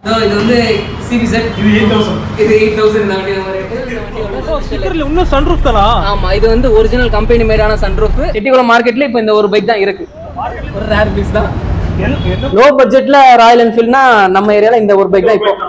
இது வந்து சிபிசெட் இது எயிட் தௌசண்ட் இது எயிட் தௌசண்ட் இந்த வண்டி நம்ம ரேட்டு இந்த வண்டியோட ஸ்டிக்கர்ல இன்னும் சன்ரூஃப் தானா ஆமா இது வந்து ஒரிஜினல் கம்பெனி மேடான சன்ரூஃப் செட்டிகுளம் மார்க்கெட்ல இப்போ இந்த ஒரு பைக் தான் இருக்கு ஒரு ரேர் பீஸ் தான் என்ன என்ன லோ பட்ஜெட்ல ராயல் என்ஃபீல்ட்னா நம்ம ஏரியால இந்த ஒரு பைக் தான் இப்போ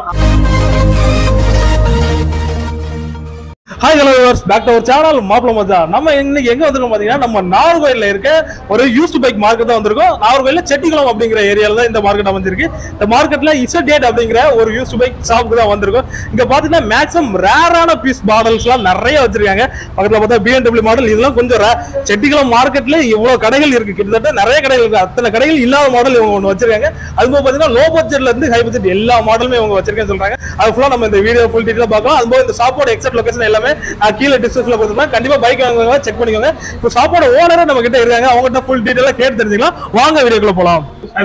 hi hello viewers back to our channel மாப்பிள மச்சா நம்ம இன்னைக்கு எங்க வந்திருக்கோம் பாத்தீங்கன்னா நம்ம நாகர்கோயில்ல இருக்க ஒரு யூஸ்ட் பைக் மார்க்கெட் தான் வந்திருக்கோம் நாகர்கோயில்ல செட்டிக்குளம் அப்படிங்கிற ஏரியால தான் இந்த மார்க்கெட் அமைஞ்சிருக்கு இந்த மார்க்கெட்ல இசடேட் அப்படிங்கிற ஒரு யூஸ்ட் பைக் ஷாப்புக்கு தான் வந்திருக்கோம் இங்க பாத்தீங்கன்னா மேக்ஸிமம் ரேரான பீஸ் மாடல்ஸ் எல்லாம் நிறைய வச்சிருக்காங்க பக்கத்துல பார்த்தா பிஎன்டபிள்யூ மாடல் இதெல்லாம் கொஞ்சம் rare. செட்டிக்குளம் மார்க்கெட்ல இவ்வளவு கடைகள் இருக்கு கிட்டத்தட்ட நிறைய கடைகள் இருக்கு அத்தனை கடைகள் இல்லாத மாடல் இவங்க ஒன்று வச்சிருக்காங்க அது போக பாத்தீங்கன்னா லோ பட்ஜெட்ல இருந்து ஹை பட்ஜெட் எல்லா மாடலுமே இவங்க வச்சிருக்கேன்னு சொல்றாங்க அது ஃபுல்லா நம்ம இந்த வீடியோ ஃபுல் டீட்டெயில் பார்க்கலாம் அது போக இந்த ஷாப்போட எக்ஸாக்ட் லொகேஷன் எல்லாமே நான் கீழே டிஸ்கிரிப்ஷன்ல கொடுத்துருப்பேன் கண்டிப்பா பைக் வாங்குவாங்க செக் பண்ணிக்கோங்க இப்போ ஷாப்போட ஓனரே நம்ம கிட்ட இருக்காங்க அவங்ககிட்ட ஃபுல் டீட்டெயிலா கேட்டு தெரிஞ்சுக்கலாம் வாங்க வீடியோக்குள்ள போலாம்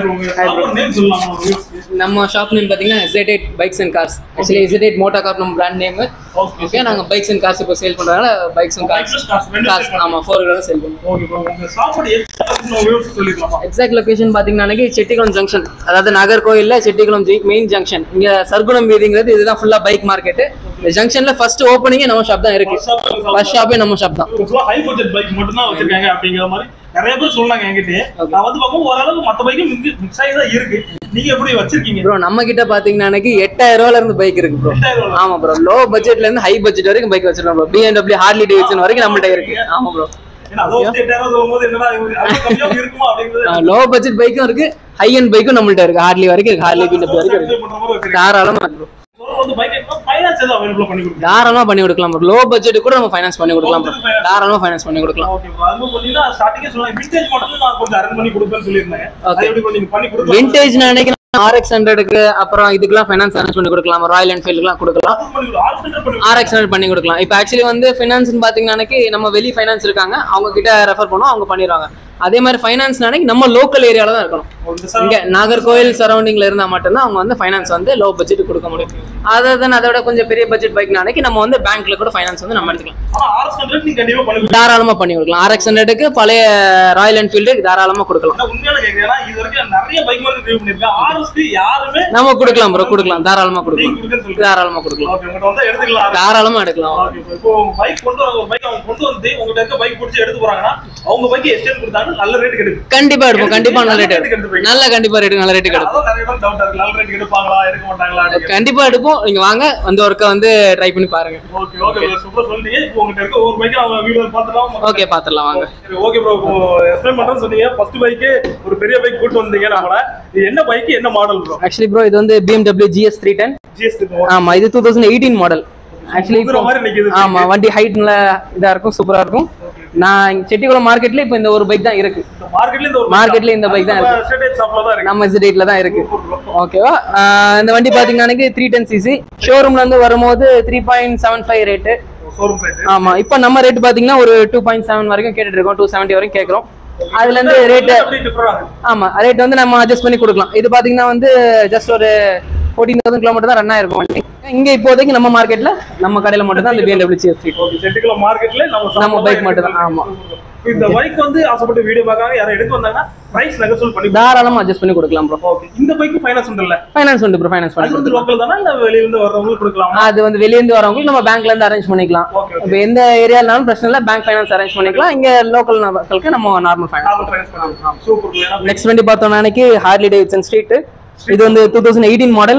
நம்ம ஷாப் நேம் பார்த்தீங்கன்னா Z8 bikes and cars actually Z8 motor car நம்ம பிராண்ட் நேம் ஓகே நாங்க பைக்ஸ் அண்ட் கார்ஸ் இப்போ சேல் பண்றதுனால bikes and cars Bikes and cars, ரெண்டு கார்ஸ் sale ஆமா ஃபோர் வீலர் சேல் பண்ணுவோம் ஓகே ப்ரோ உங்க ஷாப்போட எக்ஸாக்ட் சொல்லிடலாமா எக்ஸாக்ட் லொகேஷன் பார்த்தீங்கன்னா அன்னைக்கு செட்டிகுளம் ஜங்ஷன் அதாவது நாகர்கோயில்ல செட்டிகுளம் மெயின் ஜங்ஷன் இங்க சர்க்குணம் வீதிங்கிறது இதுதான் ஃபுல்லா பைக் மார்க்கெட் இந்த ஜங்ஷன்ல ஃபர்ஸ்ட் ஓப்பனிங்கே நம்ம ஷாப் தான் இருக்கு ஃபர்ஸ்ட் ஷாப்பே நம்ம ஷாப் தான் ஹை பட்ஜெட் பைக் மட்டும் தான் வச்சிருக்காங்க அப்படிங்கிற மாதிரி நிறைய பேர் சொன்னாங்க என்கிட்ட நான் வந்து பார்க்கும் ஓரளவுக்கு மத்த பைக்கும் மிக்ஸ் ஆகி தான் இருக்கு நீங்க எப்படி வச்சிருக்கீங்க ப்ரோ நம்ம கிட்ட பாத்தீங்கன்னா அன்னைக்கு எட்டாயிரம் ரூபாயில இருந்து பைக் இருக்கு ப்ரோ எட்டாயிரம் ரூபாய். ஆமா ப்ரோ லோ பட்ஜெட்ல இருந்து ஹை பட்ஜெட் வரைக்கும் பைக் வச்சிருக்கோம் ப்ரோ பிஎன்டபிள்யூ ஹார்லி டேவிட்சன் வரைக்கும் நம்மகிட்ட இருக்கு ஆமா ப்ரோ ஏன்னா அதை வந்து எட்டாயிரம் சொல்லும்போது என்னடா இவங்க அது கம்மியாக இருக்குமா அப்படிங்கிறது லோ பட்ஜெட் பைக்கும் இருக்கு ஹை அண்ட் பைக்கும் நம்மள்ட்ட இருக்கு ஹார்லி வரைக்கும் இருக்கு ஹார்லி பிஎன்டபிள்யூ வரைக்கும் இருக்கு பண்ற மாதிரி வச்சிருக்காங்க தாராளமா இருக்கு bro. So, வந்து பைக் ஃபைனான்ஸ் எதாவது அவைலபிள் பண்ணி கொடுக்குறாங்க தாராளமா பண்ணி கொடுக்கலாம் ப்ரோ லோ பட்ஜெட் கூட நம்ம ஃபைனான்ஸ் பண்ணி கொடுக்கலாம் ப்ரோ தாராளமா ஃபைனான்ஸ் பண்ணி கொடுக்கலாம் ஓகே அது பார்த்தீங்கன்னா ஸ்டார்டிங்கே சொன்னாங்க விண்டேஜ் மட்டும் நான் கொஞ்சம் அரேஞ்ச் பண்ணி கொடுப்பேன்னு சொல்லியிருந்தாங்க அது Okay. எப்படி நீங்க பண்ணி கொடுக்கலாம் விண்டேஜ் நினைக்கிறேன் ஆர்எக்ஸ் ஹண்ட்ரடுக்கு அப்புறம் இதுக்கெல்லாம் ஃபைனான்ஸ் அரேஞ்ச் பண்ணி கொடுக்கலாம் ராயல் என்ஃபீல்டுக்குலாம் கொடுக்கலாம் அது பண்ணி கொடுக்கலாம் ஆல்ரெடி பண்ணி ஆர்எக்ஸ் ஹண்ட்ரட் பண்ணி கொடுக்கலாம் இப்போ ஆக்சுவலி வந்து ஃபினான்ஸ்னு பார்த்தீங்கன்னா நம்ம வெளி ஃபைனான்ஸ் இருக்காங்க அவங்க கிட்ட ரெஃபர் பண்ணோம் அவங்க பண்ணிடுவாங்க அதே மாதிரி ஃபைனான்ஸ் நாளைக்கு நம்ம லோக்கல் ஏரியால தான் இருக்கணும் கொடுக்கலாம் இங்க நாகர்கோயில் சரௌண்டிங்ல இருந்தா மட்டும்தான் அவங்க வந்து ஃபைனான்ஸ் வந்து லோ பட்ஜெட் கொடுக்க முடியும் அதர் தென் அதோட கொஞ்சம் பெரிய பட்ஜெட் பைக் நாளைக்கு நம்ம வந்து பேங்க்ல கூட ஃபைனான்ஸ் வந்து நம்ம எடுத்துக்கலாம் ஆனா ஆர்எஸ் ஹண்ட்ரட் நீங்க கண்டிப்பா பண்ணி கொடுக்கலாம் தாராளமா பண்ணி கொடுக்கலாம் ஆர்எக்ஸ் ஹண்ட்ரடுக்கு பழைய ராயல் என்ஃபீல்டு தாராளமா கொடுக்கலாம் ஆனா உண்மையான கேக்குறேன்னா இது வரைக்கும் நிறைய பைக் மாதிரி ரிவ்யூ பண்ணிருக்கேன் ஆர்எஸ்பி யாருமே நம்ம கொடுக்கலாம் ப்ரோ கொடுக்கலாம் தாராளமா நீங்க கொடுக்கலாம் கொடுக்கன்னு சொல்றீங்க தாராளமா கொடுக்கலாம் ஓகே உங்கள்ட்ட வந்தா எடுத்துக்கலாம் தாராளமா எடுக்கலாம் ஓகே இப்போ பைக் கொண்டு வர ஒரு பைக் அவங்க கொண்டு வந்து உங்ககிட்ட இருக்க பைக் பிடிச்சி எடுத்து போறாங்கன்னா அவங்க பைக் எக்ஸ்டெண்ட் கொடுத்தாங்க நல்ல ரேட் கிடைக்கும் கண்டிப்பா எடுப்போம் கண்டிப்பா நல்ல ரேட் எடுத்து எடுத்து நல்ல கண்டிப்பா ரேட் நல்ல ரேட் எடுப்போம் அதான் நிறைய பேர் டவுட் இருக்கு நல்ல ரேட் எடுப்பாங்களா எடுக்க மாட்டாங்களா அப்படின்னு. கண்டிப்பா எடுப்போம் நீங்க வாங்க வந்து ஒர்க்கை வந்து ட்ரை பண்ணி பாருங்க ஓகே ஓகே சூப்பர் சொல்லிட்டீங்க இப்போ உங்ககிட்ட இருக்க ஒரு பைக் அவங்க வீடியோ பார்த்துலாம் ஓகே பாத்துடலாம் வாங்க சரி ஓகே ப்ரோ இப்போ எக்ஸ்பிளைன் பண்றேன்னு சொன்னீங்க ஃபர்ஸ்ட் பைக்கு ஒரு பெரிய பைக் கூட்டு வந்தீங்க நம்மள இது என்ன பைக் என்ன மாடல் ப்ரோ ஆக்சுவலி ப்ரோ இது வந்து BMW GS three ten GST ஆமா இது two thousand eighteen model actually குதிரை மாதிரி நிக்குது ஆமா வண்டி ஹைட் நல்லா இதா இருக்கும் சூப்பரா இருக்கும் நான் இங்க செட்டிகுளம் மார்க்கெட்ல இப்போ இந்த ஒரு பைக் தான் இருக்கு மார்க்கெட்ல இந்த ஒரு மார்க்கெட்ல இந்த பைக் தான் இருக்கு ஸ்டேட் ஷாப்ல தான் இருக்கு நம்ம ரேட்ல தான் இருக்கு ஓகேவா இந்த வண்டி பாத்தீங்கன்னா த்ரீ டென் சிசி ஷோரூம்ல இருந்து வரும்போது three point seven five rate showroom rate ஆமா இப்போ நம்ம ரேட் பாத்தீங்கன்னா ஒரு டூ பாயிண்ட் செவன் வரைக்கும் கேட்டுட்டு இருக்கோம் டூ செவன்ட்டி வரைக்கும் கேட்குறோம் அதுல இருந்து ரேட்டு அப்படி டிஃபர் ஆகுது ஆமா ரேட் வந்து நம்ம அட்ஜஸ்ட் பண்ணி கொடுக்கலாம் இது பாத்தீங்கன்னா வந்து ஜஸ்ட் ஒரு ஃபோர்டீன் தௌசண்ட் கிலோமீட்டர் தான் ரன் ஆயிருக்கும் வண்டி இங்க இப்போதைக்கு நம்ம மார்க்கெட்ல நம்ம கடையில மட்டும் தான் இந்த BMW GS three okay Chettikulam மார்க்கெட்ல நம்ம shop நம்ம ல bike தான் மட்டும் தான், இருக்கு. ஆமா. இந்த பைக் வந்து ஆசைப்பட்டு வீடியோ பார்க்காங்க யாரும் எடுக்க வந்தாங்கன்னா பிரைஸ் நெகோசியேட் பண்ணி தாராளமா அட்ஜஸ்ட் பண்ணி கொடுக்கலாம் ப்ரோ ஓகே இந்த பைக்கு ஃபைனான்ஸ் உண்டுல்ல ஃபைனான்ஸ் உண்டு ப்ரோ ஃபைனான்ஸ் பண்ணி அது வந்து கொடுக்கலாம் லோக்கல் தானா இல்ல வெளியில இருந்து வர்றவங்களுக்கு கொடுக்கலாமா அது வந்து வெளிய இருந்து வரவங்களுக்கு நம்ம பேங்க்ல இருந்து அரேஞ்ச் பண்ணிக்கலாம் ஓகே இப்போ எந்த ஏரியாலனாலும் பிரச்சனை இல்லை பேங்க் ஃபைனான்ஸ் அரேஞ்ச் பண்ணிக்கலாம் இங்க லோக்கல் மக்களுக்கு நம்ம நார்மல் ஃபைனான்ஸ் நார்மல் ஃபைனான்ஸ் பண்ணலாம் சூப்பர் ஏன்னா நெக்ஸ்ட் வண்டி பார்த்தோம்னா அன்னைக்கு ஹார்லி டேவிட்சன் ஸ்ட்ரீட் இது வந்து two thousand eighteen model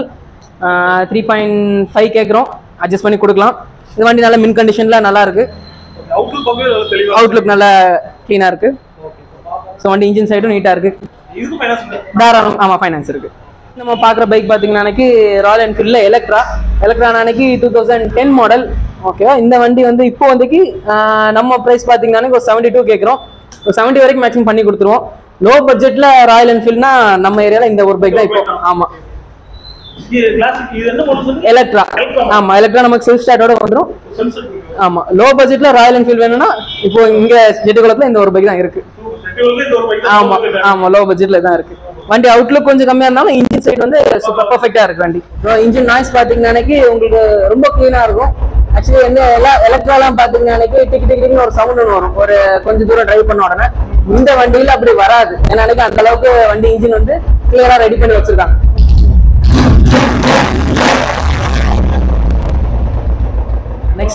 three point five கேட்குறோம் அட்ஜஸ்ட் பண்ணி கொடுக்கலாம் இந்த வண்டி நல்ல மின் கண்டிஷன்ல நல்லா இருக்கு அவுட்லுக் பார்க்கவே நல்லா தெளிவா அவுட்லுக் நல்லா க்ளீனாக இருக்கு ஸோ வண்டி இன்ஜின் சைடும் நீட்டாக இருக்கு இதுக்கு ஃபைனான்ஸ் உண்டு தாராளம் ஆமாம் ஃபைனான்ஸ் இருக்கு நம்ம பார்க்குற பைக் பார்த்தீங்கன்னா அன்னைக்கு ராயல் என்ஃபீல்டில் எலக்ட்ரா எலக்ட்ரா அன்னைக்கு டூ தௌசண்ட் டென் மாடல் ஓகேவா இந்த வண்டி வந்து இப்போ வந்துக்கு ஆஹ், நம்ம ப்ரைஸ் பார்த்தீங்கன்னா ஒரு செவன்ட்டி டூ கேட்குறோம் ஒரு செவன்ட்டி வரைக்கும் மேக்ஸிமம் பண்ணி கொடுத்துருவோம் லோ பட்ஜெட்டில் ராயல் என்ஃபீல்ட்னா நம்ம ஏரியாவில் இந்த ஒரு பைக் தான் இப்போ ஆமாம் இது கிளாசிக் இது என்ன மாடல் சொன்னீங்க எலக்ட்ரா Electra. ஆமாம் எலக்ட்ரா நமக்கு செல்ஃப் ஸ்டார்ட்டோட வந்துடும் சென்சர் ஆமாம் லோ பட்ஜெட்டில் ராயல் என்ஃபீல்ட் வேணும்னா இப்போ இங்கே ஜெட்டுக்குளத்தில் இந்த ஒரு பைக் தான் இருக்குது செட்டியூர்ல இந்த ஒரு பைக் ஆமா ஆமா லோ பட்ஜெட்ல தான் இருக்கு வண்டி அவுட்லுக் கொஞ்சம் கம்மியா இருந்தாலும் இன்ஜின் சைடு வந்து சூப்பர் பர்ஃபெக்ட்டா இருக்கு வண்டி இன்ஜின் நாய்ஸ் பாத்தீங்கன்னா அன்னைக்கு உங்களுக்கு ரொம்ப க்ளீனா இருக்கும் ஆக்சுவலி எந்த எல்லா எலக்ட்ராலாம் பாத்தீங்கன்னா அன்னைக்கு டிக் டிக் டிக்னு ஒரு சவுண்ட் ஒன்று வரும் ஒரு கொஞ்சம் தூரம் டிரைவ் பண்ண உடனே இந்த வண்டியில அப்படி வராது ஏன்னா அன்னைக்கு அந்த அளவுக்கு வண்டி இன்ஜின் வந்து கிளியரா ரெடி பண்ணி வச்சிருக்காங்க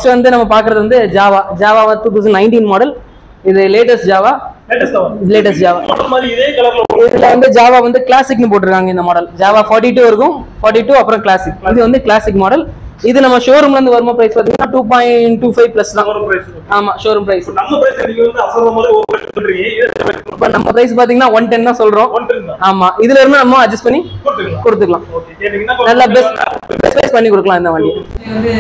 நெக்ஸ்ட் வந்து நம்ம பார்க்குறது வந்து Java Java two thousand nineteen model இது latest Java latest latest Java மாதிரி இதே கலர்ல இதுல வந்து ஜாவா வந்து கிளாசிக்னு போட்டிருக்காங்க இந்த மாடல் ஜாவா ஃபார்ட்டி டூ இருக்கும் ஃபார்ட்டி டூ அப்புறம் கிளாசிக் இது வந்து கிளாசிக் மாடல் இது நம்ம ஷோரூம்ல இருந்து வருமா பிரைஸ் பார்த்தீங்கன்னா two point two five plus தான் ஒரு பிரைஸ் ஆமா ஷோரூம் பிரைஸ் நம்ம பிரைஸ் நீங்க வந்து அசர்ற மாதிரி ஒரு பிரைஸ் சொல்றீங்க இது இப்போ நம்ம பிரைஸ் பார்த்தீங்கன்னா ஒன் டென் தான் சொல்றோம் ஒன் டென் தான் ஆமா இதுல இருந்து நம்ம அட்ஜஸ்ட் பண்ணி கொடுத்துக்கலாம் கொடுத்துக்கலாம் ஓகே கேட்டீங்கன்னா நல்லா பெஸ்ட் பெஸ்ட் ப்ரைஸ் பண்ணி கொடுக்கலாம் இந்த வண்டி இது வந்து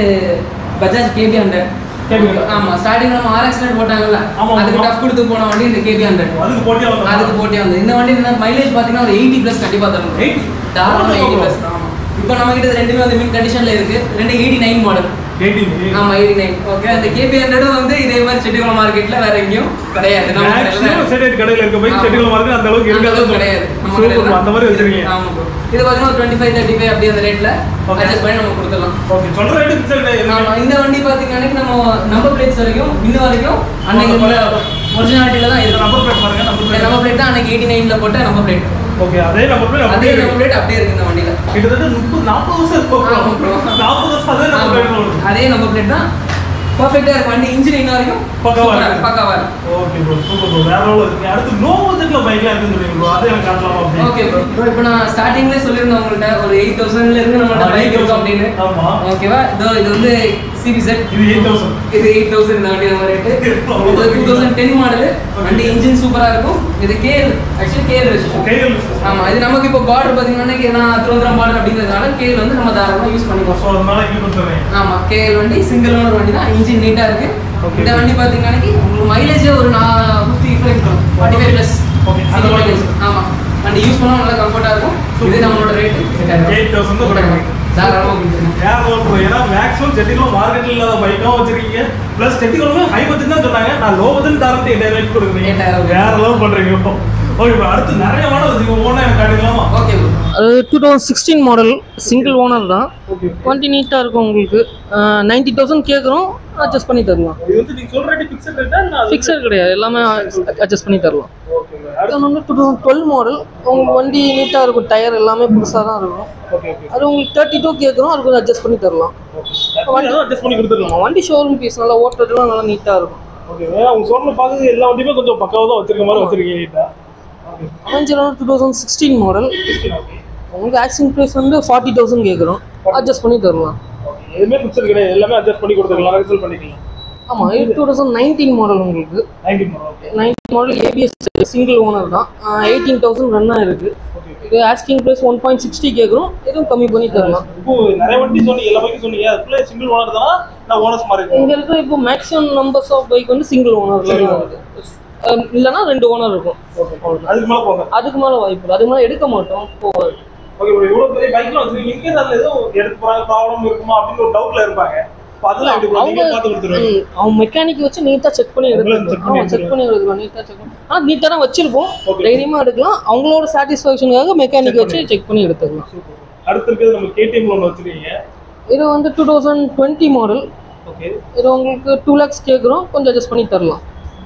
பஜாஜ் கேபி ஹண்ட்ரட் கேட்டீங்களா ஆமா ஸ்டார்டிங் நம்ம ஆர்எக்ஸ் போட்டாங்கல்ல ஆமா, அதுக்கு ஆமா. டஃப் கொடுத்து போன வண்டி இந்த கேபி ஹண்ட்ரட் அதுக்கு போட்டியா வந்து அதுக்கு போட்டியா வந்து இந்த வண்டி மைலேஜ் பாத்தீங்கன்னா ஒரு எயிட்டி பிளஸ் கண்டிப்பா தரும் 80? தாராளமா எயிட்டி பிளஸ் இப்போ நம்ம கிட்ட இது ரெண்டுமே வந்து மின் கண்டிஷன்ல இருக்கு ரெண்டு எயிட்டி நைன் மாடல் எயிட்டீன் ஆமா எயிட்டி நைன் ஓகே அந்த கேபி ஹண்ட்ரடும் வந்து இதே மாதிரி செட்டிகுளம் மார்க்கெட்ல வேற எங்கேயும் கிடையாது நம்ம மேக்ஸிமம் செட்டில் கடையில இருக்க போய் ஆமா. செட்டில் மார்க்கு அந்த அளவுக்கு அந்த அளவுக்கு இருக்காது கிடையாது நம்ம சூப்பர் கடையில அந்த மாதிரி வச்சிருக்கீங்க ஆமா bro. இது பாத்தீங்கன்னா டுவெண்ட்டி ஃபைவ் தேர்ட்டி ஃபைவ் அப்படி அந்த ரேட்ல Okay. அட்ஜஸ்ட் பண்ணி நம்ம கொடுத்துடலாம் ஓகே சொல்ற ரேட்டு ஃபிக்ஸட் ஆமா இந்த வண்டி பாத்தீங்கன்னா நம்ம நம்பர் பிளேட்ஸ் வரைக்கும் இன்ன வரைக்கும் அன்னைக்கு ஒரிஜினாலிட்டியில தான் இருக்கு நம்பர் பிளேட் பாருங்க நம்பர் இந்த பிளேட் நம்பர் பிளேட் தான் அன்னைக்கு எயிட்டி நைன்ல போட்ட நம்பர் பிளேட் ஓகே அதே நம்பர் பிளேட் அதே அப்படியே நம்பர் பிளேட் அப்படியே இருக்கு இந்த வண்டியில கிட்டத்தட்ட முப்பது நாற்பது வருஷம் இருக்கும் ஆமா bro. நாற்பது வருஷம் அதே நம்பர் பிளேட் வரும் அதே நம்பர் பிளேட் தான் பர்ஃபெக்ட்டா இருக்கு வண்டி இன்ஜின் இன்ன வரைக்கும் பக்காவா சூப்பரா இருக்கு. பக்காவா இருக்கு ஓகே ப்ரோ சூப்பர் ப்ரோ வேற லெவல் இருக்கு அடுத்து நோ பட்ஜெட்ல பைக்லாம் இருக்குன்னு சொல்றீங்க ப்ரோ அதே எனக்கு காட்டலாமா அப்படி ஓகே ப்ரோ ப்ரோ இப்போ நான் ஸ்டார்டிங்ல சொல்லியிருந்தேன் உங்கள்ட்ட ஒரு எயிட் தௌசண்ட்ல இருந்து நம்மள்ட்ட பைக் இருக்கும் அப்படின்னு ஆமா ஓகேவா இதோ இது வந்து சிபிசெட் இது எயிட் தௌசண்ட் இது எயிட் தௌசண்ட் இந்த வண்டி நம்ம ரேட்டு இது டூ தௌசண்ட் டென் மாடலு வண்டி இன்ஜின் சூப்பரா இருக்கும் இது கேஎல் ஆக்சுவலி கேஎல் ரெஜிஸ்ட்ரேஷன் கையில் ஆமா இது நமக்கு இப்போ பார்டர் பாத்தீங்கன்னா நான் திருவந்திரம் பார்டர் அப்படிங்கிறதுனால கேஎல் வந்து நம்ம தாராளமா யூஸ் பண்ணிக்கலாம் ஸோ அதனால இங்கே கொடுத்துறேன் ஆமா கேஎல் வண்டி சிங்கிள் ஓனர் வண்டி தான் இன்ஜின் நீட்டா இருக்கு Okay. இந்த வண்டி பாத்தீங்கன்னா உங்களுக்கு மைலேஜ் ஒரு நான் fifty five forty five plus Okay, அந்த மாதிரி. ஆமா வண்டி யூஸ் பண்ணா நல்லா கம்ஃபர்ட்டா இருக்கும் இது நம்மளோட ரேட்டு எயிட் தௌசண்ட் கொடுக்குறேன் தாராளமா கொடுத்துருங்க வேற லெவல் ப்ரோ ஏன்னா மேக்ஸிமம் செட்டிகுளம் மார்க்கெட்ல இல்லாத பைக்காக வச்சிருக்கீங்க ப்ளஸ் செட்டிகுளம் ஹை பட்ஜெட் தான் சொன்னாங்க நான் லோ பட்ஜெட் தரத்து எட்டாயிரம் ரேட் கொடுக்குறீங்க எட்டாயிரம். வேற லெவல் பண்றீங்க இப்போ ஓகே இப்போ அடுத்து நிறைய மாடல் வச்சுக்கோ ஓனா எனக்கு காட்டிக்கலாமா ஓகே அது two thousand sixteen model single owner தான் ஓகே வண்டி நீட்டாக இருக்கும் உங்களுக்கு நைன்டி தௌசண்ட் கேட்குறோம் அட்ஜஸ்ட் பண்ணி தரலாம் இது வந்து நீங்க சொல்ற ரேட் ஃபிக்ஸட் ரேட்டா நான் ஃபிக்ஸட் கிடையாது எல்லாமே அட்ஜஸ்ட் பண்ணி தரலாம் ஓகே அது வந்து டூ தௌசண்ட் டுவெல் மாடல் உங்களுக்கு வண்டி நீட்டாக இருக்கும் டயர் எல்லாமே புதுசாக தான் இருக்கும் ஓகே ஓகே அது உங்களுக்கு தேர்ட்டி டூ கேட்குறோம் அது கொஞ்சம் அட்ஜஸ்ட் பண்ணி தரலாம் ஓகே அட்ஜஸ்ட் பண்ணி கொடுத்துடலாம் நம்ம வண்டி ஷோரூம் பீஸ் நல்லா ஓட்டுறதுலாம் நல்லா நீட்டாக இருக்கும் ஓகே ஏன்னா உங்க சோர்ல பார்க்குறது எல்லா வண்டியுமே கொஞ்சம் பக்காவா தான் வச்சிருக்க மாதிரி வச்சிருக்கீங்க நீட்டா ஓகே அவெஞ்சர் வந்து two thousand sixteen model okay உங்களுக்கு ஆக்சிங் ப்ரைஸ் வந்து ஃபார்ட்டி தௌசண்ட் கேட்குறோம் அட்ஜஸ்ட் பண்ணி தரலாம் ஓகே எதுவுமே ஃபிக்ஸட் கிடையாது எல்லாமே அட்ஜஸ்ட் பண்ணி கொடுத்துக்கலாம் ரிசல்ட் பண்ணிக்கலாம் ஆமாம் இது டூ தௌசண்ட் நைன்டீன் மாடல் உங்களுக்கு ninety okay nineteen model ABS single owner தான் எயிட்டீன் தௌசண்ட் ரன் ஆயிருக்கு ஓகே இது asking price one point sixty கேட்குறோம் எதுவும் கம்மி பண்ணி தரலாம் இப்போ நிறைய வண்டி சொன்னீங்க எல்லா பைக்கும் சொன்னீங்க அதுக்குள்ள சிங்கிள் ஓனர் தானா நான் ஓனர்ஸ் மாதிரி இருக்கேன் இங்க இருக்கிற இப்போ மேக்ஸிமம் நம்பர்ஸ் ஆஃப் பைக் வந்து சிங்கிள் ஓனர்ல தான் வருது அஹ் இல்லைன்னா ரெண்டு ஓனர் இருக்கும் அதுக்கு மேல போங்க அதுக்கு மேல வாய்ப்பு இல்லை அதுக்கு மேல எடுக்க மாட்டோம் போகாது ஓகே ப்ரோ இவ்வளவு பெரிய பைக்லாம் வச்சிருக்கீங்க இன்கேஸ் அதுல எதுவும் எடுத்து போறாங்க ப்ராப்ளம் இருக்குமா அப்படின்னு ஒரு டவுட்ல இருப்பாங்க இப்போ அதெல்லாம் எப்படி bro? நீங்க பார்த்து கொடுத்துருவீங்க ம், அவன் மெக்கானிக் வச்சு நீட்டா செக் பண்ணி உங்களை check எடுத்துக்கலாம் பண்ணி ஆமா செக் பண்ணி எடுத்துக்கலாம் நீட்டா செக் பண்ணி ஆனா நீட்டா தான் வச்சிருப்போம் Okay. தைரியமா எடுக்கலாம் அவங்களோட சாட்டிஸ்ஃபேக்ஷனுக்காக மெக்கானிக் வச்சு செக் பண்ணி எடுத்துக்கலாம் அடுத்து இருக்கிறது நம்ம கேடிஎம் ஒன்று வச்சிருக்கீங்க இது வந்து two thousand twenty model okay இது உங்களுக்கு டூ லேக்ஸ் கேட்குறோம் கொஞ்சம் அட்ஜஸ்ட் பண்ணி தரலாம்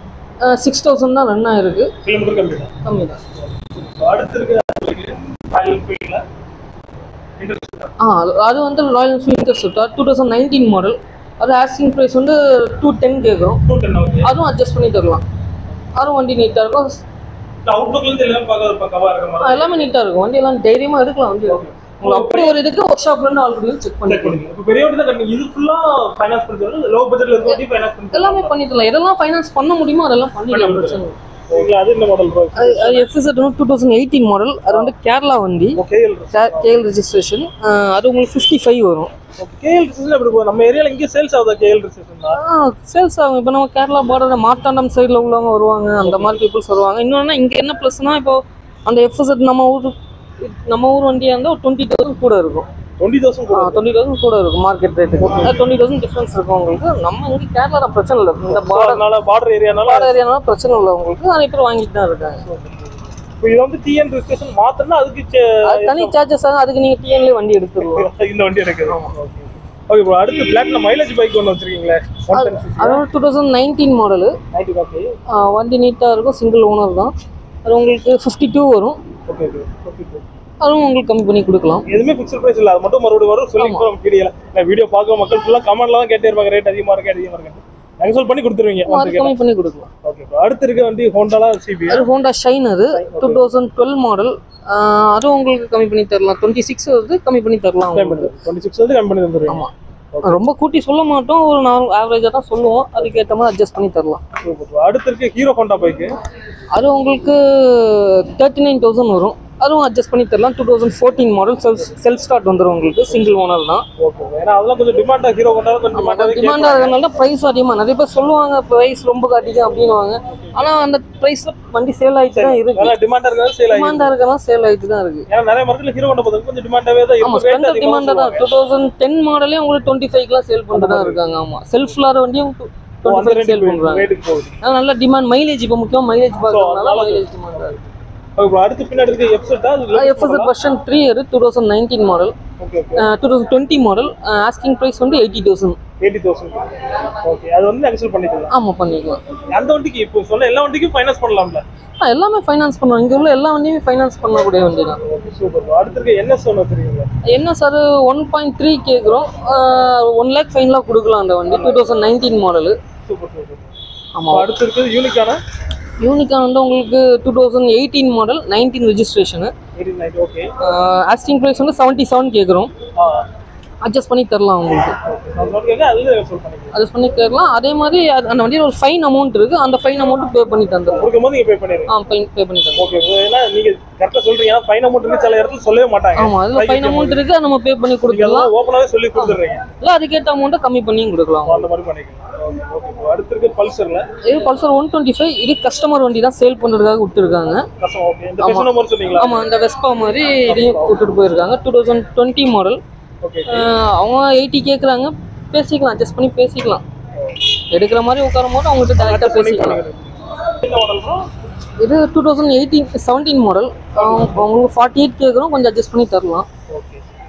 சிக்ஸ் தௌசண்ட் தான் ரன் ஆயிருக்கு கிலோமீட்டர் கம்மி தான் கம்மி தான் அடுத்து இருக்கிற ராயல் என்ஃபீல்டில் இன்ட்ரெஸ்ட் ஆ அது- அது வந்து Royal Enfield Interceptor two thousand nineteen model அது ஆஸ்கிங் ப்ரைஸ் வந்து டூ டென் கேட்குறோம் டூ டென் ஓகே அதுவும் அட்ஜஸ்ட் பண்ணி தரலாம் அதுவும் வண்டி நீட்டாக இருக்கும் இந்த அவுட்லுக்லேருந்து எல்லாமே பார்க்க பக்கவா இருக்க ஆ, மாதிரி எல்லாமே நீட்டாக இருக்கும் வண்டி எல்லாம் தைரியமாக எடுக்கலாம் வண்டி உங்களுக்கு அப்படி ஒரு இதுக்கு ஒர்க் ஷாப்லேருந்து ஆல்ரெடி செக் பண்ணி செக் பண்ணுங்க இப்போ பெரிய வண்டி தான் கட்டுங்க இது ஃபுல்லாக ஃபைனான்ஸ் பண்ணி லோ பட்ஜெட்ல இருக்க வண்டி ஃபைனான்ஸ் பண்ணி எல்லாமே பண்ணி தரலாம் எதெல்லாம் ஃபைனான்ஸ் பண்ண முடியுமோ அதெல்லாம் பண்ணிடலாம் பிரச்சனை இல்லை. ஓகே அது என்ன மாடல் ப்ரோ அது அது எஃப்எஸ்எட் வந்து டூ தௌசண்ட் எயிட்டீன் மாடல் அது வந்து கேரளா வண்டி கேஎல் கேஎல் ரெஜிஸ்ட்ரேஷன் அது உங்களுக்கு ஃபிஃப்டி ஃபைவ் வரும் கேஎல் ரிசேஷன் எப்படி போகுது நம்ம ஏரியால இங்கே சேல்ஸ் ஆகுதா கேஎல் ரிசேஷன் தான் சேல்ஸ் ஆகும் இப்போ நம்ம கேரளா பார்டர் மார்த்தாண்டம் சைடில் உள்ளவங்க வருவாங்க அந்த மாதிரி பீப்புள்ஸ் வருவாங்க இன்னொன்று இங்கே என்ன ப்ளஸ்னா இப்போ அந்த எஃப்எஸ்எட் நம்ம ஊர் நம்ம ஊர் வண்டியாக இருந்தால் ஒரு டுவெண்ட்டி தௌசண்ட் கூட இருக்கும் டுவெண்ட்டி தௌசண்ட் டுவெண்ட்டி தௌசண்ட் கூட இருக்கும் மார்க்கெட் ரேட்டுக்கு டுவெண்ட்டி தௌசண்ட் டிஃப்ரென்ஸ் இருக்கும் உங்களுக்கு நம்ம இங்கே கேரளா பிரச்சனை இல்லை இந்த பார்டர் அதனால பார்டர் ஏரியானால பார்டர் ஏரியானால பிரச்சனை இல்லை உங்களுக்கு நிறைய பேர் வாங்கிட்டு தான் இருக்காங்க இப்போ இது வந்து டிஎன் ரிஜிஸ்ட்ரேஷன் மாத்தனா அதுக்கு சே- அது தனி சார்ஜஸ் ஆகும் அதுக்கு நீங்கள் டிஎன்லேயே வண்டி எடுத்துருவோம் இந்த வண்டி எனக்கு ஓகே ப்ரோ அடுத்து பிளாட்ல மைலேஜ் பைக் ஒன்று வச்சிருக்கீங்களே ஒன் டென் அது வந்து two thousand nineteen model ninety okay வண்டி நீட்டாக இருக்கும் சிங்கிள் ஓனர் தான் அது உங்களுக்கு ஃபிஃப்டி டூ வரும் ஓகே ஓகே ஓகே அதுவும் உங்களுக்கு கம்மி பண்ணி கொடுக்கலாம் எதுவுமே ஃபிக்ஸ்ட் பிரைஸ் இல்ல அது மட்டும் மறுபடியும் வரும் சொல்லி ஆமா. இப்போ வீடியோல நான் வீடியோ பார்க்க மக்கள் ஃபுல்லா கமெண்ட்ல தான் கேட்டே இருப்பாங்க ரேட் அதிகமா இருக்கு அதிகமா இருக்கு நெகசல் பண்ணி கொடுத்துருவீங்க அது கம்மி பண்ணி கொடுக்கலாம் ஓகே அடுத்து இருக்க வண்டி ஹோண்டாலா சிபி அது ஹோண்டா ஷைன் அது டூ தௌசண்ட் டுவெல் மாடல் அதுவும் உங்களுக்கு கம்மி பண்ணி தரலாம் டுவெண்ட்டி சிக்ஸ் வருது கம்மி பண்ணி தரலாம் உங்களுக்கு. டுவெண்ட்டி சிக்ஸ் வந்து கம்மி பண்ணி தந்துருவீங்க ஆமா ரொம்ப கூட்டி சொல்ல மாட்டோம் ஒரு நார்மல் ஆவரேஜாக தான் சொல்லுவோம் அதுக்கேற்ற மாதிரி அட்ஜஸ்ட் பண்ணி தரலாம் Super. அடுத்து இருக்க ஹீரோ ஹோண்டா பைக்கு அது உங்களுக்கு தேர்ட்டி நைன் தௌசண்ட் வரும் அதுவும் அட்ஜஸ்ட் பண்ணி தரலாம் two thousand fourteen model self self start வந்துடும் உங்களுக்கு சிங்கிள் ஓனர் தான் ஓகே ஏன்னா அதெல்லாம் கொஞ்சம் டிமாண்டா ஹீரோ ஹோண்டா கொஞ்சம் டிமாண்டா டிமாண்டாக இருக்கிறதுனால தான் ப்ரைஸ் அதிகமாக நிறைய பேர் சொல்லுவாங்க ப்ரைஸ் ரொம்ப காட்டிக்க அப்படின்னுவாங்க ஆனால் அந்த ப்ரைஸில் வண்டி சேல் ஆகிட்டு தான் இருக்கு ஏன்னா டிமாண்டா இருக்கிறது சேல் ஆகி டிமாண்டாக இருக்கிறதா சேல் ஆகிட்டு தான் இருக்கு ஏன்னா நிறைய மார்க்கெட்ல ஹீரோ ஹோண்டா பார்த்தா கொஞ்சம் டிமாண்டாவே தான் ஆமா இருக்கு ரேட் ஸ்பெண்டர் அதிகமா டிமாண்டாக தான் டூ தௌசண்ட் டென் மாடலே உங்களுக்கு டுவெண்ட்டி ஃபைவ்க்குலாம் சேல் பண்ணிட்டு தான் இருக்காங்க ஆமா செல்ஃப் இல்லாத வண்டியும் டுவெண்ட்டி ஃபைவ் சேல் பண்ணுறாங்க ரேட்டுக்கு போகுது அது நல்ல டிமாண்ட் மைலேஜ் இப்போ முக்கியம் மைலேஜ் பார்க்கறதுனால அதனால மைலேஜ் டிமாண்டாக இருக்கு இப்போ அடுத்து பின்னாடி இருக்க எஃப்செட்டா FZ version three year two thousand nineteen model okay okay two thousand twenty model asking price வந்து eighty thousand eighty thousand okay அது வந்து நெக்ஸ்ட் பண்ணிக்கலாம் ஆமாம் பண்ணிக்கலாம் அந்த வண்டிக்கு இப்போ சொன்ன எல்லா வண்டிக்கும் ஃபைனான்ஸ் பண்ணலாம்ல ஆ எல்லாமே ஃபைனான்ஸ் பண்ணுவோம் இங்கே உள்ள எல்லா வண்டியுமே ஃபைனான்ஸ் பண்ணக்கூடிய வண்டி தான் ஓகே சூப்பர் அடுத்து இருக்க என்எஸ் ஒன்று வச்சிருக்கீங்களா என்ன சார் ஒன் பாயிண்ட் த்ரீ கேட்குறோம் ஒன் லேக் ஃபைனலாக கொடுக்கலாம் அந்த வண்டி two thousand nineteen model super super ஆமாம் அடுத்து இருக்குது யூனிக்கான யூனிகான் வந்து உங்களுக்கு two thousand eighteen model nineteen registration eighteen ninety okay asking price வந்து செவன்ட்டி செவன் கேட்குறோம் ஆ அட்ஜஸ்ட் பண்ணி தரலாம் உங்களுக்கு ஓகே நான் சொல்லிருக்கேன் அதுலேயே சொல் பண்ணிக்கலாம் அட்ஜஸ்ட் பண்ணி தரலாம் அதே மாதிரி அது- அந்த வண்டியில் ஒரு ஃபைன் அமௌண்ட் இருக்குது அந்த ஃபைன் அமௌண்ட்டு பே பண்ணி தந்துடும் கொடுக்கும் போது நீங்கள் பே பண்ணிடுங்க ஆ ஃபைன் பே பண்ணி தந்துடும் ஓகே ஏன்னா நீங்கள் கரெக்டாக சொல்கிறீங்க ஏன்னா ஃபைன் அமௌண்ட் இருக்கு சில இடத்துல சொல்லவே மாட்டாங்க ஆமாம் அதில் ஃபைன் அமௌண்ட் இருக்குது நம்ம பே பண்ணி நீங்கள் கொடுக்கலாம் எல்லாம் ஓப்பனாகவே சொல்லி கொடுத்துட்றீங்க இல்லை அதுக்கேற்ற அமௌண்ட்டை கம்மி பண்ணியும் கொடுக்கலாம் அந்த மாதிரி பண்ணிக்கலாம் ஓகே ஓகே இப்போ அடுத்து இருக்க பல்சரில் இது பல்சர் ஒன் டுவெண்ட்டி ஃபைவ் இது கஸ்டமர் வண்டி தான் சேல் பண்ணுறதுக்காக விட்டுருக்காங்க கஷ்டம் ஓகே இந்த பெசன மாதிரி சொன்னீங்களா ஆமாம் இந்த வெஸ்பா மாதிரி இதையும் விட்டுட்டு போயிருக்காங்க two thousand twenty model okay அவங்க எயிட்டி கேட்குறாங்க பேசிக்கலாம் அட்ஜஸ்ட் பண்ணி பேசிக்கலாம் எடுக்கிற மாதிரி உட்காரும் போது அவங்ககிட்ட டேரெக்டாக பேசிக்கலாம் என்ன மாடல் ப்ரோ இது two thousand eighteen seventeen model உங்களுக்கு ஃபார்ட்டி எயிட் கேட்குறோம் கொஞ்சம் அட்ஜஸ்ட் பண்ணி தரலாம் ஓகே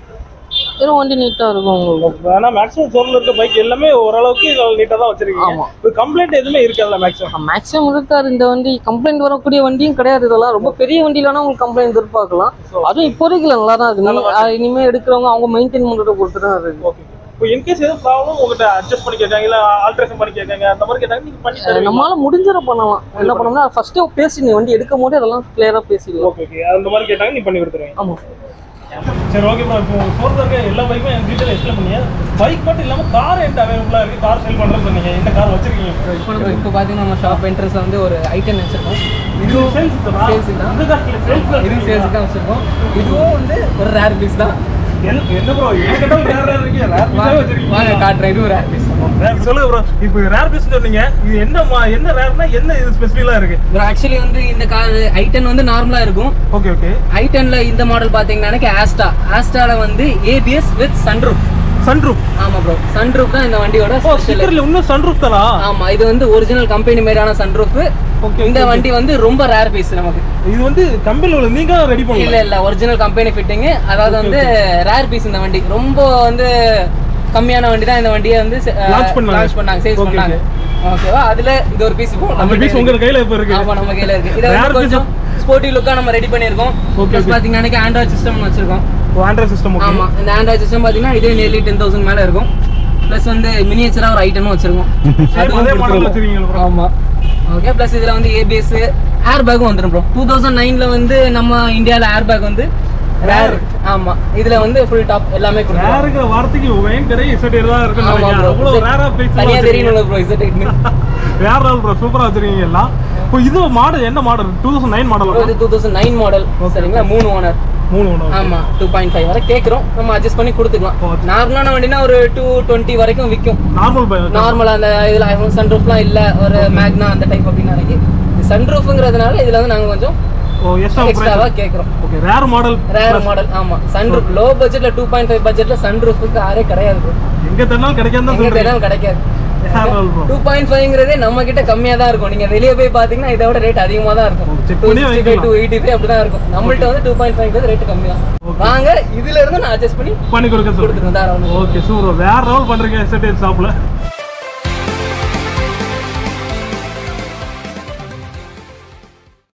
இது வண்டி நீட்டாக இருக்கும் உங்களுக்கு ஏன்னா மேக்ஸிமம் ஷோரூம்ல இருக்க பைக் எல்லாமே ஓரளவுக்கு நீட்டாக தான் வச்சிருக்கீங்க ஆமா. இப்போ கம்ப்ளைண்ட் எதுவுமே இருக்காதுல்ல மேக்ஸிமம் மேக்ஸிமம் இருக்காது இந்த வண்டி கம்ப்ளைண்ட் வரக்கூடிய வண்டியும் கிடையாது இதெல்லாம் ரொம்ப பெரிய வண்டியிலனா உங்களுக்கு கம்ப்ளைண்ட் எதிர்பார்க்கலாம் அதுவும் இப்போதைக்கு நல்லா தான் இருக்கு நீங்க- அஹ் இனிமே எடுக்கிறவங்க அவங்க மெயின்டைன் பண்ணுறத பொறுத்து தான் இருக்கு ஓகே இப்போ இன்கேஸ் எதுவும் ப்ராப்ளம் உங்ககிட்ட அட்ஜஸ்ட் பண்ணி கேட்காங்க இல்லை ஆல்ட்ரேஷன் பண்ணி கேட்காங்க அந்த மாதிரி கேட்டாங்க நீங்கள் பண்ணி தருவீங்க நம்மளால முடிஞ்சதை பண்ணலாம் என்ன பண்ணோம்னா ஃபர்ஸ்டே பேசி நீ வண்டி எடுக்கும் போது அதெல்லாம் கிளியரா பேசிடலாம் ஓகே ஓகே அந்த மாதிரி கேட்டாங்க நீ பண்ணி கொடுத்துருவீங்க ஆமா சரி ஓகே ப்ரோ இப்போ ஃபோர்த்தில் இருக்க எல்லா பைக்குமே எனக்கு டீட்டெயில் எக்ஸ்பிளைன் பண்ணீங்க பைக் மட்டும் இல்லாமல் கார் எந்த அவைலபிளாக இருக்குது கார் சேல் பண்ணுறேன்னு சொன்னீங்க என்ன கார் வச்சிருக்கீங்க இப்போ நம்ம இப்போ பார்த்தீங்கன்னா நம்ம ஷாப் என்ட்ரன்ஸில் வந்து ஒரு ஐட்டன் வச்சிருக்கோம் இது சேல்ஸ் Sales தான். இதுதான் சேல்ஸ் இதுவும் சேல்ஸுக்கு தான் வச்சிருக்கோம் இதுவும் வந்து ஒரு ரேர் பீஸ் தான் என்ன ப்ரோ ஏன் வேற இருக்கீங்க ரேர் பீஸாக வச்சிருக்கீங்க வாங்க காட்டுறேன் இதுவும் ரேர் பீஸ் Rare- சொல்லுங்க ப்ரோ இப்போ ரேர் பீஸ் சொன்னீங்க இது என்ன மா- என்ன ரேர்னா என்ன இது ஸ்பெசிஃபிக்காக இருக்கு ப்ரோ ஆக்சுவலி வந்து இந்த கார் ஐட்டன் வந்து நார்மலாக இருக்கும் ஓகே ஓகே ஐட்டன்ல இந்த மாடல் பார்த்தீங்கன்னா ஆஸ்டா ஆஸ்டால வந்து ஏபிஎஸ் வித் சன்ரூஃப் சன்ரூஃப் ஆமா ப்ரோ சன்ரூஃப் தான் இந்த வண்டியோட ஓ ஸ்பெஷல் ஸ்டிக்கர்ல இன்னும் சன்ரூஃப் தானா ஆமா இது வந்து ஒரிஜினல் கம்பெனி மேடான சன்ரூஃப் Okay, இந்த okay, வண்டி வந்து ரொம்ப ரேர் பீஸ் நமக்கு இது வந்து கம்பெனில நீங்க ரெடி இல்ல பண்ணல இல்ல ஒரிஜினல் கம்பெனி ஃபிட்டிங் அதாவது வந்து ரேர் பீஸ் இந்த வண்டி ரொம்ப வந்து கம்மியான வண்டி தான் இந்த வண்டியை வந்து Launch பண்ணாங்க. லான்ச் பண்ணாங்க சேல்ஸ் Okay, பண்ணாங்க ஓகேவா அதுல இது ஒரு பீஸ் இப்போ அந்த பீஸ் உங்க கையில இப்ப இருக்கு ஆமா நம்ம கையில இருக்கு இதை Rare வந்து piece கொஞ்சம் ஸ்போர்ட்டிவ் லுக்கா நம்ம ரெடி பண்ணியிருக்கோம் Okay, ப்ளஸ் okay. பாத்தீங்கன்னா ஆண்ட்ராய்ட் சிஸ்டம் வச்சிருக்கோம் ஆண்ட்ராய்ட் சிஸ்டம் ஓகே ஆமா இந்த ஆண்ட்ராய்ட் சிஸ்டம் பாத்தீங்கன்னா இதே நியர்லி டென் தௌசண்ட் மேல இருக்கும் ப்ளஸ் வந்து மினியேச்சரா ஒரு ஐட்டமும் வச்சிருக்கோம் அதே மாடல் கொடுத்துருவோம். வச்சிருக்கீங்க ப்ரோ ஆமா ஓகே ப்ளஸ் இதுல வந்து ஏபிஎஸ் ஏர் பேக்கும் வந்துரும் ப்ரோ டூ தௌசண்ட் நைன்ல வந்து நம்ம இந்தியால ஏர் பேக் வந்து ரேர் ஆமா இதுல வந்து ஃபுல் டாப் எல்லாமே கொடுத்துருவோம் ரேருங்கிற வார்த்தைக்கு பயங்கர இசட் தான் இருக்கு ஆமா நினைக்கிறேன் bro. அவ்வளவு ரேரா பேசி தனியா தெரியணும் ப்ரோ இசட் வேற நாள் ப்ரோ சூப்பரா வச்சிருக்கீங்க எல்லாம் இப்போ இது மாடல் என்ன model two thousand nine model இது டூ தௌசண்ட் நைன் மாடல் சரிங்களா மூணு ஓனர் மூணு ஒன்று ஆமா டூ பாயிண்ட் ஃபைவ் வரை கேட்குறோம் நம்ம அட்ஜஸ்ட் பண்ணி கொடுத்துக்கலாம் Okay. நார்மலான வண்டினா ஒரு டூ டுவெண்ட்டி வரைக்கும் விற்கும் நார்மல் பைக் நார்மலா அந்த இதுல சன்ரூஃப்லாம் இல்ல ஒரு மேக்னா அந்த டைப் அப்படின்னு நினைக்கி சன்ரூஃப்ங்கிறதுனால இதுல வந்து நாங்க கொஞ்சம் ஓ எஸ் எக்ஸ்ட்ராவா கேட்குறோம் okay rare model rare model ஆமா சன்ரூஃப் லோ பட்ஜெட்ல டூ பாயிண்ட் ஃபைவ் பட்ஜெட்ல சன்ரூஃபுக்கு ஆரே கிடையாது bro. எங்க தந்தாலும் கிடைக்காது தான் எங்க சொல்றீங்க தேடாலும் கிடைக்காது Rare model bro. Two point ஃபைவ்ங்கிறதே நம்ம கிட்ட கம்மியா தான் இருக்கும் நீங்க வெளியே போய் பாத்தீங்கன்னா இதை விட ரேட் அதிகமா தான் இருக்கும் check டூ பண்ணி சிக்ஸ்டி ஃபைவ் வாங்கிக்கலாம். டூ எயிட்டி ஃபைவ் அப்படி தான் இருக்கும் நம்மள்ட்ட வந்து டூ பாயிண்ட் ஃபைவ் ரேட் கம்மி தான் வாங்க இதுல இருந்து நான் அட்ஜஸ்ட் பண்ணி பண்ணி கொடுக்க சொல்றேன் கொடுத்துருவேன் தாராளமா ஓகே சூப்பர் வேற லெவல் பண்றீங்க எஸ்டேட் ஷாப்ல